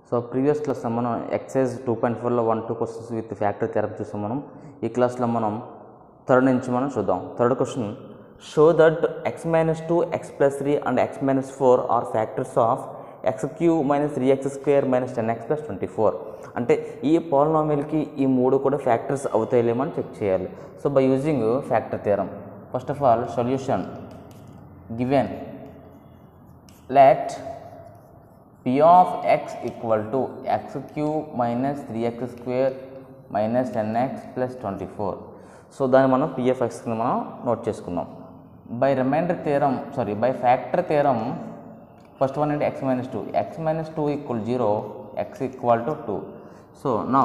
so previous క్లాస్లో మనం exercise two point ఫోర్లో one two questions with factor theorem చూసాం మనం ఈ క్లాస్లో మనం థర్డ్ నుంచి మనం చూద్దాం third question show that x minus two x plus three and x minus four are factors of x cube minus three x square minus ten x plus twenty four అంటే ఈ పాలినామిల్కి ఈ మూడు కూడా ఫ్యాక్టర్స్ అవుతాయిలేమని చెక్ చేయాలి so by using factor theorem first of all solution given let p of x equal to x cube minus 3x square minus 10x plus 24 so దాన్ని మనం పిఎఫ్ఎక్స్ కింద మనం నోట్ చేసుకుందాం by remainder theorem sorry by factor theorem first one అంటే x minus two x minus two equal zero x equal to two so now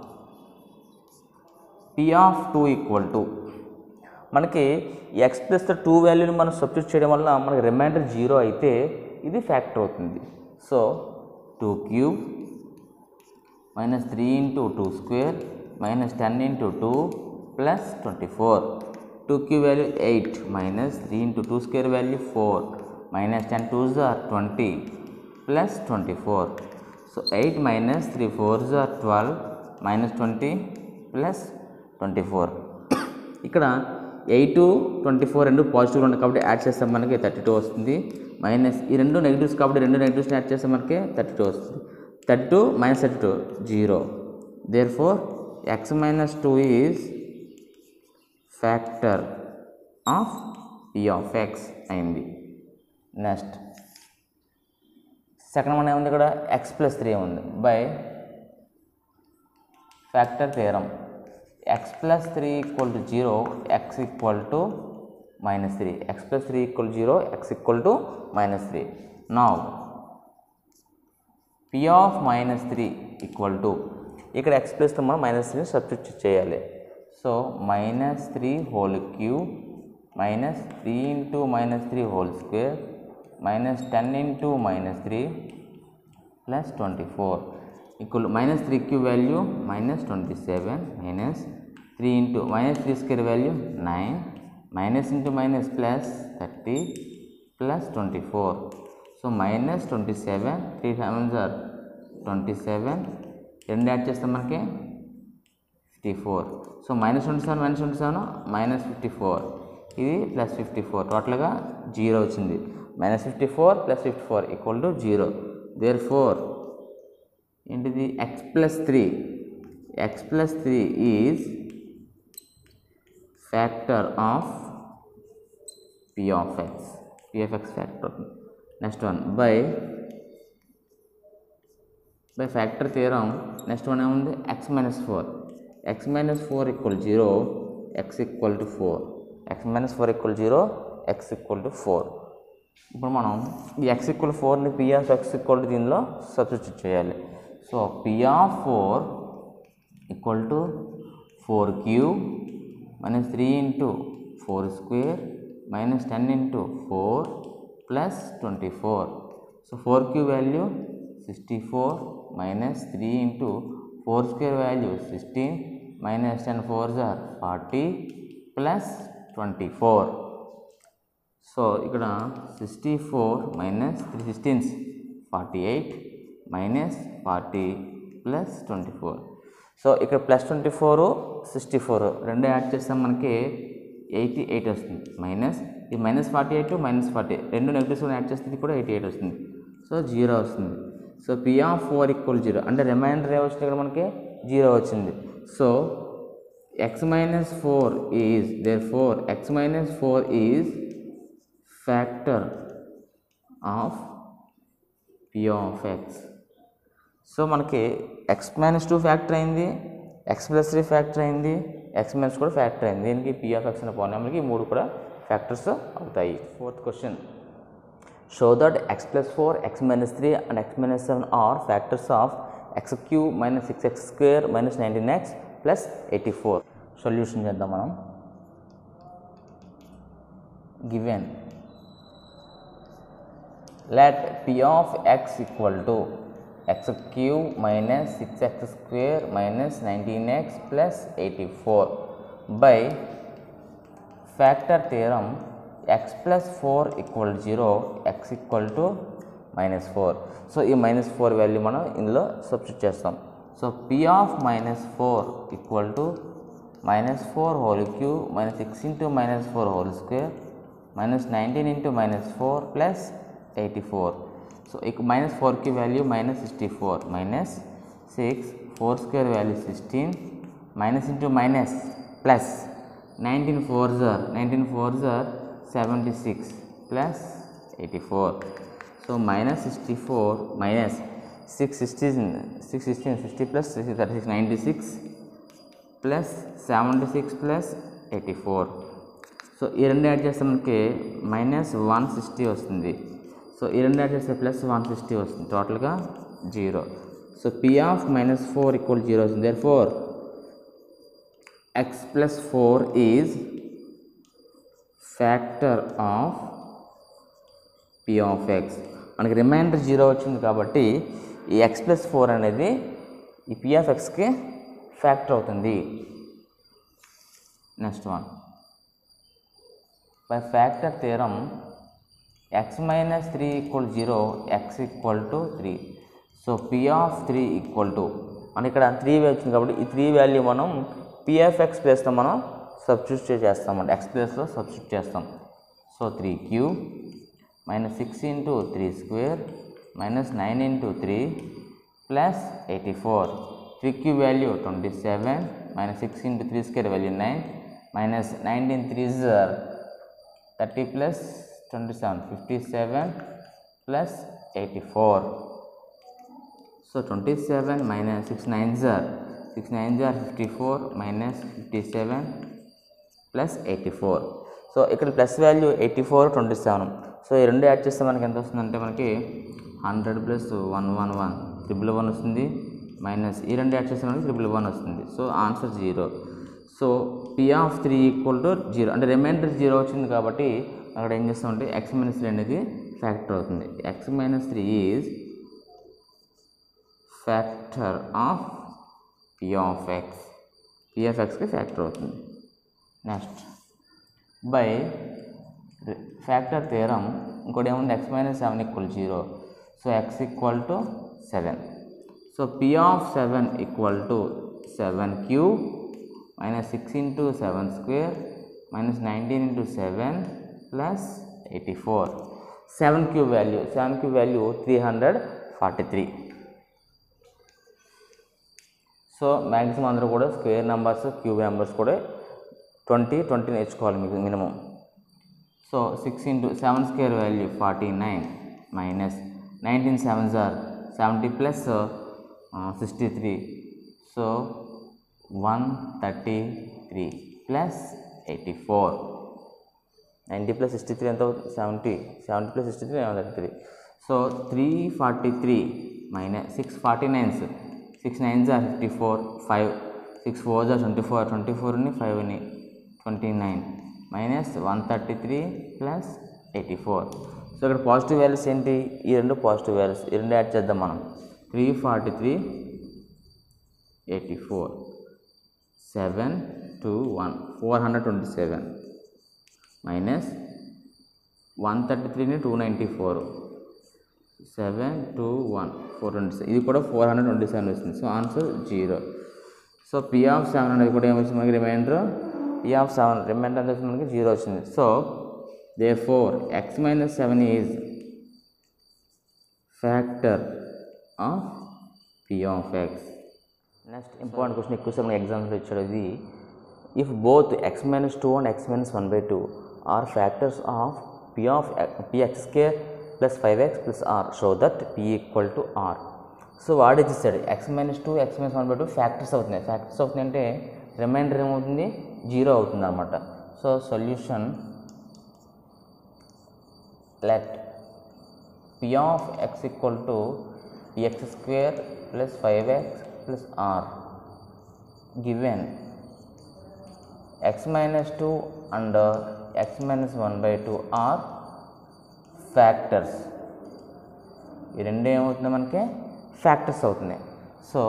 P of two equal to మనకి x plus two వాల్యూని మనం substitute చేయడం వల్ల మనకి remainder zero అయితే ఇది factor అవుతుంది so two cube minus three into two square minus ten into two plus twenty four two cube value eight minus three into two square value four minus ten two are twenty plus twenty four so eight minus three four are twelve minus twenty plus twenty four ఇక్కడ eight twenty four రెండు positive ఉన్నాయి కాబట్టి add చేస్తే మనకి thirty two వస్తుంది minus ఈ రెండు negatives కాబట్టి రెండు నెగిటివ్స్ని యాడ్ చేస్తే మనకి థర్టీ టూ వస్తుంది thirty two minus thirty two zero therefore x minus two is factor of P of x అయింది నెక్స్ట్ సెకండ్ వన్ ఏముంది ఇక్కడ ఎక్స్ ప్లస్ త్రీ ఉంది by factor theorem x plus three equal to zero x equal to minus three x plus three equal zero x equal to minus three నా P of minus three equal to ఇక్కడ x ప్లస్లో మనం minus త్రీని substitute చేయాలి so minus three whole cube minus three into minus three whole square minus ten into minus three plus twenty four equal minus three cube value minus twenty seven minus three into minus three square value nine minus into minus plus thirty plus twenty four so minus twenty seven three seven సార్ twenty seven రెండు add చేస్తే మనకి fifty four so minus twenty seven minus twenty seven minus fifty four ఇది plus fifty four టోటల్గా zero వచ్చింది minus fifty four plus fifty four equal to zero therefore ఏంటిది x plus three x plus three is factor of P of x P of x factor next one by by factor theorem next one ఏముంది x minus four x minus four equal zero x equal to four x minus four equal zero x equal to four ఇప్పుడు మనం ఈ X equal ఫోర్ని P of x equal to దీనిలో substitute చేయాలి so P of four equal to four cube minus three into four square minus ten into four plus twenty four so four cube value sixty four minus three into four square value sixteen minus ten four జార్ forty plus twenty four so ఇక్కడ sixty four minus three sixteens forty eight minus forty plus twenty four so ఇక్కడ plus twenty four sixty four రెండు add చేస్తే మనకి eighty eight వస్తుంది minus ఈ minus forty eight minus forty రెండు negatives add చేస్తే ఇది కూడా ఎయిటీ ఎయిట్ వస్తుంది సో జీరో వస్తుంది so P of four equal zero అంటే రిమైండర్ ఏమొచ్చింది ఇక్కడ మనకి జీరో వచ్చింది so x minus four is therefore x minus four is factor of P of x so మనకి ఎక్స్ మైనస్ టూ ఫ్యాక్టర్ అయింది x plus three factor అయింది X minus కూడా factor అయింది దీనికి పి ఆఫ్ ఎక్స్ అనే పాలినామిల్కి ఈ మూడు కూడా ఫ్యాక్టర్స్ అవుతాయి fourth question show that x plus four x minus three and x minus seven are factors of x cube minus six x square minus nineteen x plus eighty four solution చేద్దాం మనం given let p of x equal to x cube minus 6x square minus 19x plus 84 by factor theorem x plus 4 equal 0 x equal to minus four so ఈ minus four value మనం ఇందులో substitute చేస్తాం so P of minus four equal to minus four whole cube minus six into minus four whole square minus nineteen into minus four plus eighty four so ఇక minus ఫోర్కి value minus sixty four minus six four square value sixteen minus into minus plus nineteen four జర్ nineteen four జర్ seventy six plus eighty four so minus sixty four minus six sixteen six sixteen sixty plus six thirty six ninety six plus seventy six plus eighty four so ఈ రెండు add చేస్తే మనకి minus one sixty వస్తుంది so ఈ రెండు add చేస్తే plus one sixty వస్తుంది టోటల్గా zero so P of minus four equal zero వస్తుంది therefore x plus four is factor of P of x మనకి రిమైండర్ జీరో వచ్చింది కాబట్టి ఈ ఎక్స్ ప్లస్ ఫోర్ అనేది ఈ పి ఆఫ్ ఎక్స్కి ఫ్యాక్టర్ అవుతుంది next one by factor theorem x minus three equal zero x equal to three so P of three equal to మన ఇక్కడ త్రీ వచ్చింది కాబట్టి ఈ త్రీ వాల్యూ మనం పిఎఫ్ ఎక్స్ ప్లేస్లో మనం సబ్స్టిట్యూట్ చేస్తామండి ఎక్స్ ప్లేస్లో సబ్స్టిట్యూట్ చేస్తాం so three cube minus six into three square minus nine into three plus eighty four three cube value twenty seven minus six into three square value nine minus nineteen three జర్ thirty plus twenty seven fifty seven plus eighty four so twenty seven minus six nine జార్ six nine జార్ fifty four minus fifty seven plus eighty four so ఇక్కడ plus value eighty four twenty seven so ఈ రెండు add చేస్తే మనకి ఎంత వస్తుందంటే మనకి hundred plus one one one triple one వస్తుంది మైనస్ ఈ రెండు యాడ్ చేస్తే మనకి ట్రిపుల్ వన్ వస్తుంది so answer zero so P of three equal to zero అంటే రిమైండర్ జీరో వచ్చింది కాబట్టి అక్కడ ఏం చేస్తామంటే ఎక్స్ మైనస్ త్రీ అనేది ఫ్యాక్టర్ అవుతుంది x minus three is factor of P of x P of ఎక్స్కి ఫ్యాక్టర్ అవుతుంది నెక్స్ట్ బై ఫ్యాక్టర్ థీరం ఇంకోటి ఏముంది x minus seven equal zero so x equal to seven so P of seven equal to seven cube minus six into seven square minus nineteen into seven plus eighty four seven cube value seven cube value three hundred forty three so maximum అందరూ కూడా square numbers cube numbers కూడా twenty twenty నేర్చుకోవాలి మీకు minimum so six into seven square value forty nine minus nineteen seven జార్ seventy plus sixty three so one thirty three plus eighty four ninety plus sixty three ఎంత అవుతుంది seventy seventy plus sixty three thirty three so three forty three minus six forty nines six nine జా fifty four five six four జా twenty four twenty ఫోర్ని ఫైవ్ని twenty nine minus one thirty three plus eighty four so ఇక్కడ positive values ఏంటి ఈ రెండు positive values ఈ రెండు యాడ్ చేద్దాం మనం three forty three eighty four seven two one four hundred twenty seven minus one thirty త్రీని two ninety four seven two one four twenty seven ఇది కూడా ఫోర్ హండ్రెడ్ ట్వంటీ సెవెన్ వస్తుంది so answer zero so P of seven అనేది కూడా ఏమొచ్చింది మనకి remainder P of seven remainder ఎంత వచ్చింది మనకి జీరో వచ్చింది so therefore x minus seven is factor of P of x next important question ఎక్కువ మనకి ఎగ్జామ్స్లో ఇచ్చాడు ఇది if both x minus two and x minus one by two are factors of P of P x square plus five x plus R show that P equal to R so వాడు ఇచ్చేసాడు x minus two x minus one by two factors అవుతున్నాయి factors అవుతున్నాయి అంటే remainder ఏమవుతుంది zero అవుతుంది అనమాట so solution let P of x equal to x square plus five x plus R given x minus two and x minus one by two are factors ఈ రెండు ఏమవుతుంది మనకి ఫ్యాక్టర్స్ అవుతున్నాయి so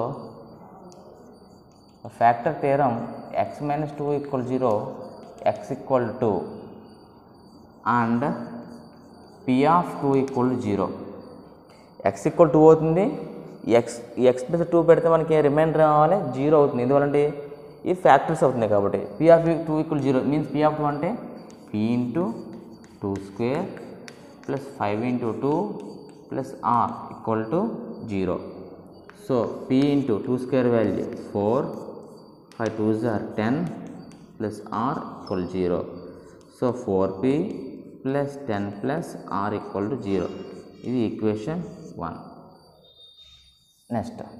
factor theorem x minus two equal zero x equal two and P of two equal zero x equal two అవుతుంది ఈ X ఈ x plus two పెడితే మనకి రిమైండర్ రావాలి జీరో అవుతుంది ఎందువల్లంటే ఈ ఫ్యాక్టర్స్ అవుతున్నాయి కాబట్టి P of two equal zero means P of two అంటే P into two square plus five into two plus are equal to zero so P into two square value four five twos are ten plus are equal zero so four P plus ten plus are equal to zero ఇది equation one next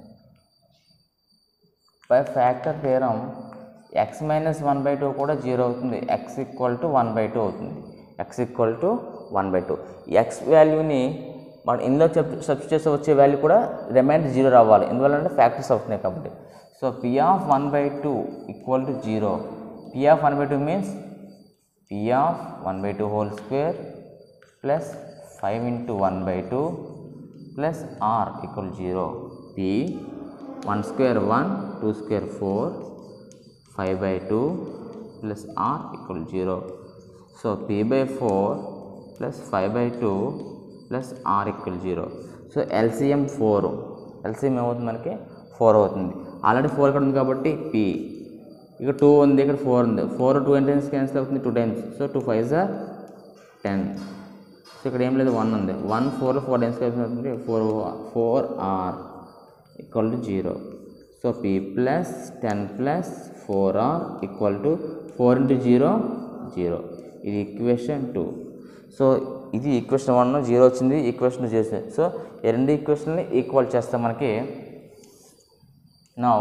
by factor theorem x minus one by two కూడా zero అవుతుంది x equal to one by two అవుతుంది x equal to one by two x వాల్యూని మనం ఇందులో చెప్ substitute చేసి వచ్చే వాల్యూ కూడా రిమైండర్ జీరో రావాలి ఎందువల్లంటే ఫ్యాక్టర్స్ అవుతున్నాయి కాబట్టి so P of one by two equal to zero P of one by two means P of one by two whole square plus five into one by two plus are equal zero P one square one two square four five by two plus are equal zero so P by four plus five by two plus are equal zero so LCM four LCM ఏమవుతుంది మనకి four అవుతుంది already four ఇక్కడ ఉంది కాబట్టి P ఇక్కడ two ఉంది ఇక్కడ four ఉంది ఫోర్ టూ టైమ్స్ క్యాన్సిల్ అవుతుంది two times so two five జార్ టెన్ సో ఇక్కడ ఏం లేదు వన్ ఉంది one four four times cancel అవుతుంది four four R equal to zero so P plus ten plus four R equal to four into zero zero ఇది equation two so ఇది equation one zero వచ్చింది equation two చేసింది so ఈ రెండు ఈక్వేషన్ని equal చేస్తే మనకి now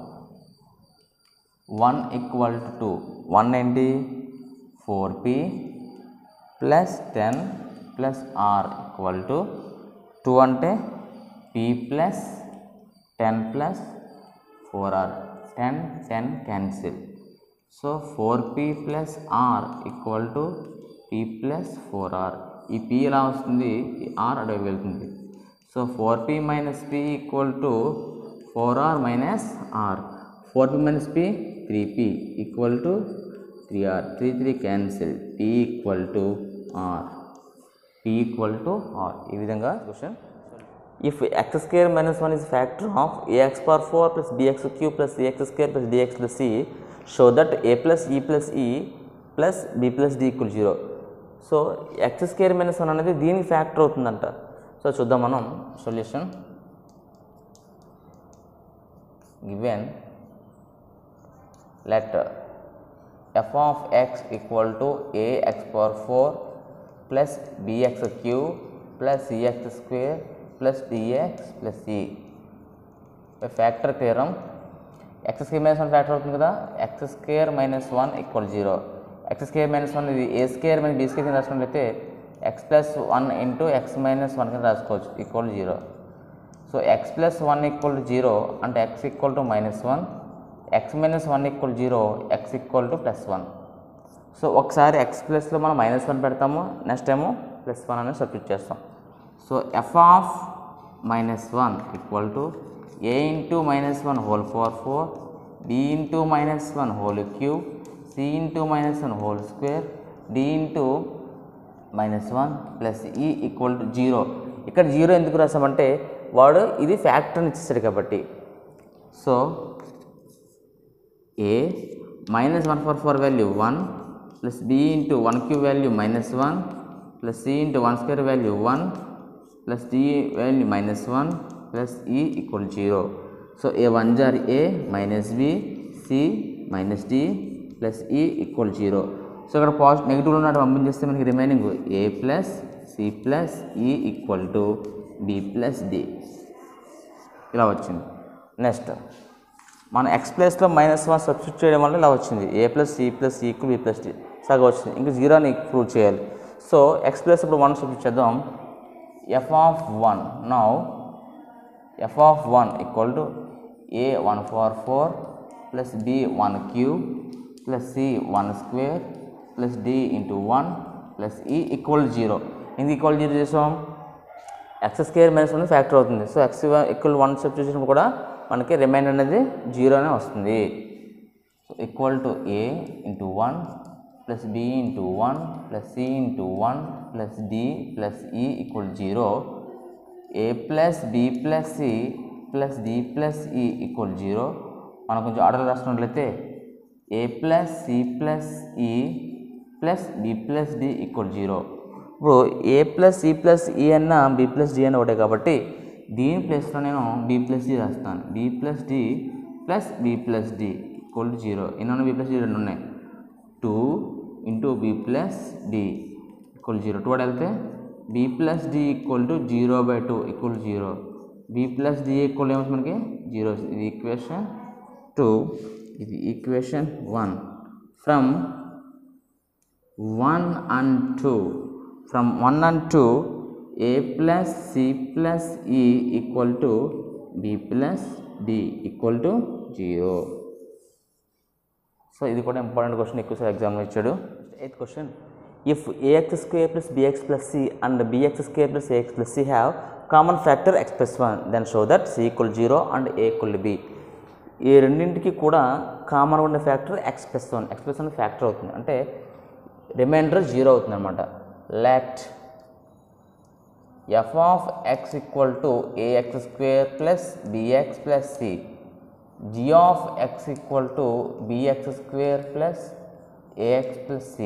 one equal to two one ఏంటి four P plus ten plus are equal to two అంటే p plus ten plus four r ten ten cancel so four P plus are equal to p plus four r ఈ p ఎలా వస్తుంది ఈ r అడవి వెళ్తుంది so four p minus p equal to four r minus r four p minus p three p equal to three r three three cancel p equal to r P equal to r ఈ విధంగా question if x square minus one is factor of a x power four plus b x cube plus a x square plus d x plus c show that a plus e plus e plus b plus d equal zero so x square minus one అనేది దీనికి factor అవుతుందంట so చూద్దాం మనం solution given let f of x equal to a x power 4 plus bx cube plus cx square plus dx plus c factor theorem x square minus one factor అవుతుంది కదా x square minus one equal zero x square minus one ఇది a square minus b square కింద రాసుకున్నట్లయితే x plus one into x minus one కింద రాసుకోవచ్చు equal zero so x plus one equal to zero అంటే x equal to minus one x minus one equal zero x equal to plus one so ఒకసారి x ప్లస్లో మనం minus one పెడతాము next ఏమో plus one అనేది substitute చేస్తాం so f of minus one equal to a into minus one whole four four b into minus one whole cube c into minus one whole square d into minus one plus e equal to zero ఇక్కడ zero ఎందుకు రాసామంటే వాడు ఇది ఫ్యాక్టర్ని ఇచ్చేసాడు కాబట్టి so a minus one four four value one plus b into one cube value minus one plus c into one square value one plus d value minus one plus e equal zero so a one జార్ a minus b c minus d plus e equal zero so ఇక్కడ positive negative ఉన్నట్టు పంపించేస్తే మనకి remaining a plus c plus e equal to b plus d ఇలా వచ్చింది next మన X ప్లస్లో minus one substitute చేయడం వల్ల ఇలా వచ్చింది a plus c plus equal b plus d సగం వచ్చింది ఇంకా జీరోని ప్రూవ్ చేయాలి సో ఎక్స్ ప్లస్ ఇప్పుడు వన్ సబ్స్టిట్యూట్ చేద్దాం f of one now f of one equal to a one four four plus b one cube plus c one square plus d into one plus e equal zero ఎందుకు equal zero చేసాం x square minus one factor అవుతుంది so x equal one substitute చేసినప్పుడు కూడా మనకి remainder అనేది జీరోనే వస్తుంది so equal to a into one plus b into one plus c into one plus d plus e equal zero a plus b plus c plus d plus e equal zero మనం కొంచెం order రాసుకున్నట్లయితే a plus c plus e plus b plus d equal zero ఇప్పుడు a plus c plus ఈ అన్న B plus D అన్న ఒకటే కాబట్టి దీని ప్లేస్లో నేను బి ప్లస్ డి రాస్తాను b plus d plus b plus d equal to zero ఎన్ని బి ప్లస్ డి రెండు ఉన్నాయి two into b plus d equal zero two వెళ్తే b plus d equal to zero by two equal zero b plus d equal ఏమవుతుంది మనకి zero ఇది equation two ఇది equation one from one and two from one and two a plus c plus e equal to b plus d equal to zero so ఇది కూడా important question ఎక్కువసారి ఎగ్జామ్లో ఇచ్చాడు eighth question if a x square plus b x plus c and b x square plus a x plus c have common factor x plus one then show that c equal zero and a equal b ఈ రెండింటికి కూడా common ఉండే factor x plus one x plus one factor అవుతుంది అంటే remainder zero అవుతుంది అనమాట let f of x equal to a x square plus b x plus c g of x equal to bx square plus ax plus c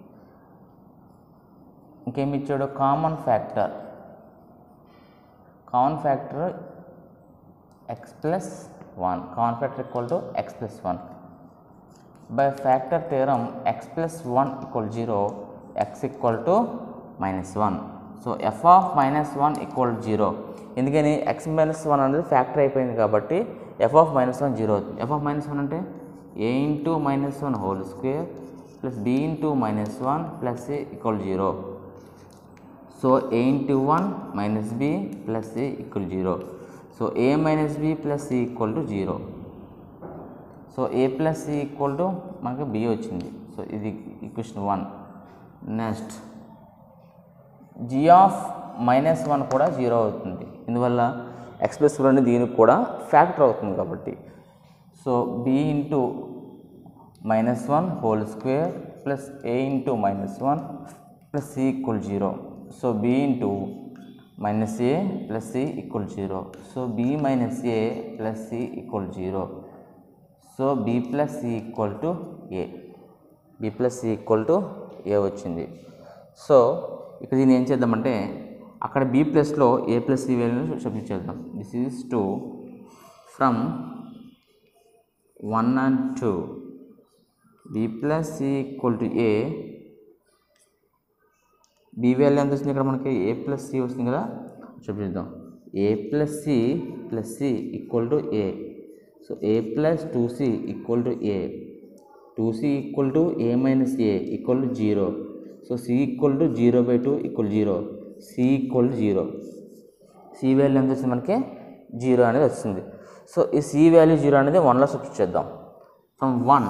ఇంకేమి ఇచ్చాడు common factor common factor x plus one common factor equal to x plus one by factor theorem x plus one equal zero x equal to minus one so f of minus one equal zero ఎందుకని x minus one అనేది factor అయిపోయింది కాబట్టి f of minus one zero అవుతుంది f of minus one అంటే a into minus one whole square plus b into minus one plus A equal zero so a into one minus b plus c equal zero so a minus b plus c equal to zero so a plus c equal to మనకి b వచ్చింది so ఇది equation one next g of minus one కూడా zero అవుతుంది ఇందువల్ల X plus one అనేది దీనికి కూడా factor అవుతుంది కాబట్టి so b into minus one whole square plus a into minus one plus c equal zero so b into minus a plus c equal zero so b minus a plus c equal zero so b plus c equal to a b plus c equal to a వచ్చింది so ఇక్కడ దీన్ని ఏం చేద్దామంటే అక్కడ b ప్లస్లో a plus c వాల్యూని submit చేద్దాం this is two from one and two b plus c equal to a b value ఎంత వస్తుంది ఇక్కడ మనకి ఏ ప్లస్ సి వస్తుంది కదా చూపిద్దాం a plus c plus c equal to a so a plus two c equal to a two c equal to a minus a equal to zero so c equal to zero by two equal zero c equal to zero c value ఎంత వచ్చింది మనకి zero అనేది వస్తుంది so ఈ C value zero అనేది వన్లో substitute చేద్దాం from one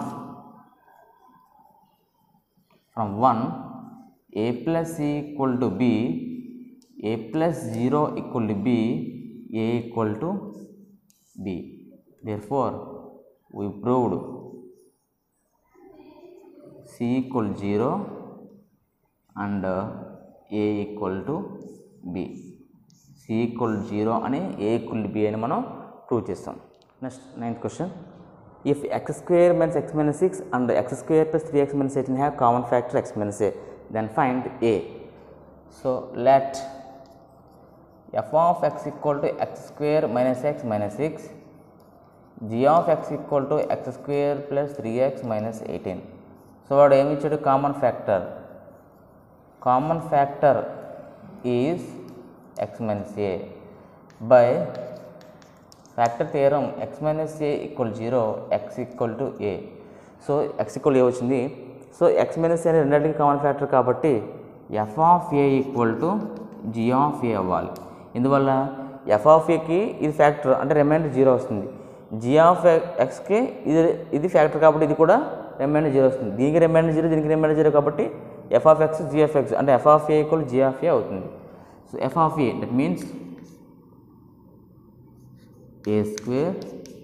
from one a plus c equal to b a plus zero equal to b a equal to b therefore we proved c equal 0 and uh, a equal to b c equal 0 అని a equal to b అని మనం prove చేస్తాం next ninth question if x square minus x minus six and x square plus three x minus eighteen have common factor x minus a then find a so let f of x equal to x square minus x minus six g of x equal to x square plus 3x minus 18 so వాడు ఏమి ఇచ్చాడు common factor common factor is x minus a by factor theorem x minus a equal zero x equal to a so x equal a వచ్చింది so x minus a అనేది రెండింటికి common factor కాబట్టి f of a equal to g of a అవ్వాలి ఇందువల్ల f of ఏకి ఇది factor అంటే remainder zero వస్తుంది జీ ఆఫ్ ఎక్స్కి ఇది ఇది ఫ్యాక్టర్ కాబట్టి ఇది కూడా రిమైండర్ జీరో వస్తుంది దీనికి రిమైండర్ జీరో దీనికి రిమైండర్ జీరో కాబట్టి f of x g of x అంటే f of a equal g of a అవుతుంది so f of a that means a square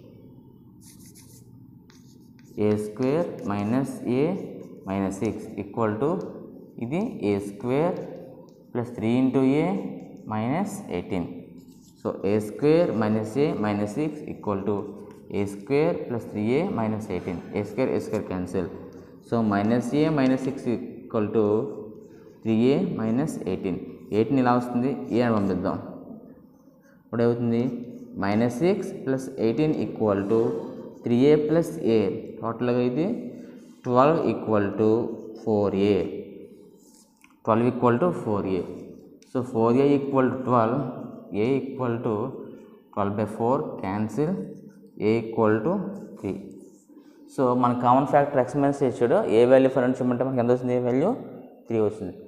a square minus a minus six equal to ఇది a square plus three into a minus eighteen so a square minus a minus six equal to a square plus three a minus eighteen a square a square cancel so minus a minus six equal to three a minus eighteen eighteen ఇలా వస్తుంది a అని పంపిద్దాం ఇప్పుడు ఏమవుతుంది minus six plus eighteen equal to three a plus a టోటల్గా ఇది twelve equal to four a twelve equal to four a so four a equal to twelve a equal to twelve by four cancel a equal to three so మన common factor expense ఇచ్చాడు a value for అంటే మనకి ఎంత వస్తుంది ఏ value three వస్తుంది